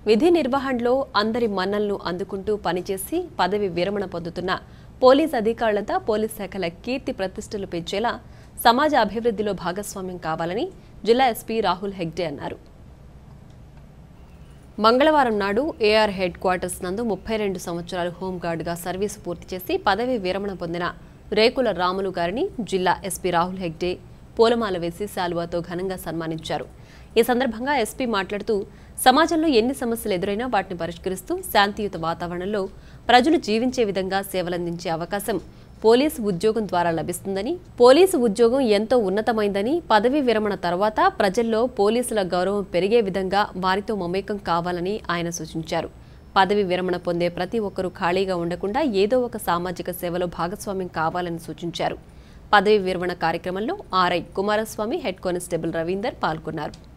విధి నిర్వహణలో అందరి మన్నలను అందుకుంటూ పనిచేసి పదవి విరమణ పొందుతున్న పోలీస్ అధికారులంతా పోలీస్ శాఖల కీర్తి ప్రతిష్టలు పెంచేలా సమాజ అభివృద్ధిలో భాగస్వామ్యం కావాలని జిల్లా ఎస్పీ రాహుల్ హెగ్డే అన్నారు మంగళవారం నాడు ఏఆర్ హెడ్ క్వార్టర్స్ నందు ముప్పై రెండు సంవత్సరాలు హోంగార్డుగా సర్వీసు పూర్తి చేసి పదవి విరమణ పొందిన రేకుల రాములు గారిని జిల్లా ఎస్పీ రాహుల్ హెగ్డే పూలమాల వేసి శాలువాతో ఘనంగా సన్మానించారు ఈ సందర్భంగా ఎస్పీ మాట్లాడుతూ సమాజంలో ఎన్ని సమస్యలు ఎదురైనా వాటిని పరిష్కరిస్తూ శాంతియుత వాతావరణంలో ప్రజలు జీవించే విధంగా సేవలందించే అవకాశం పోలీసు ఉద్యోగం ద్వారా లభిస్తుందని పోలీసు ఉద్యోగం ఎంతో ఉన్నతమైందని పదవీ విరమణ తర్వాత ప్రజల్లో పోలీసుల గౌరవం పెరిగే విధంగా వారితో మమేకం కావాలని ఆయన సూచించారు పదవి విరమణ పొందే ప్రతి ఒక్కరూ ఖాళీగా ఉండకుండా ఏదో ఒక సామాజిక సేవలో భాగస్వామ్యం కావాలని సూచించారు పదవి విరమణ కార్యక్రమంలో RI Kumaraswamy head constable Ravinder పాల్గొన్నారు